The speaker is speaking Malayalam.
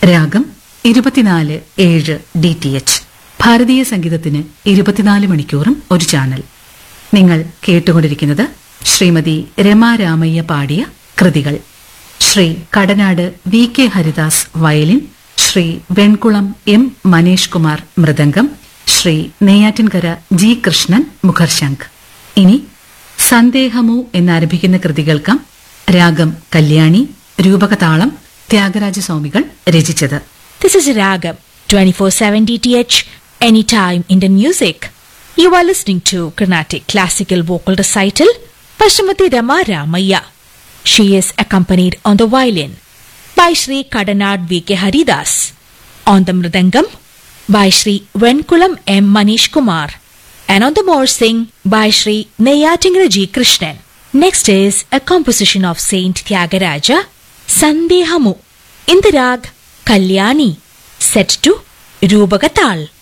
രാഗം ഇരുപത്തിനാല് ഏഴ് ഡി ടി എച്ച് ഭാരതീയ സംഗീതത്തിന് ഇരുപത്തിനാല് മണിക്കൂറും ഒരു ചാനൽ നിങ്ങൾ കേട്ടുകൊണ്ടിരിക്കുന്നത് ശ്രീമതി രമാ രാമയ്യ പാടിയ കൃതികൾ Shri Kadanad V K Haridas violin Shri Venkulam M Manesh Kumar mridangam Shri Neyyattinkara G Krishnan മുഖർശംഖ് ഇനി സന്ദേഹമോ എന്നാരംഭിക്കുന്ന കൃതി കേൾക്കാം രാഗം കല്യാണി രൂപകതാളം ത്യാഗരാജസ്വാമികൾ രചിച്ചത് This is Ragam 24/7 DTH Anytime Indian Music. You are listening to Carnatic Classical Vocal Recital by Srimati Rama Ramaya. She is accompanied on the violin by Sri Kadanad V.K. Haridas, on the mridangam by Sri Venkulam M. Manish Kumar, and on the morsing by Sri Neyatingra G. Krishnan. Next is a composition of Saint Tyagaraja, Sandehamu, in the rag Kalyani, set to Rubagatal.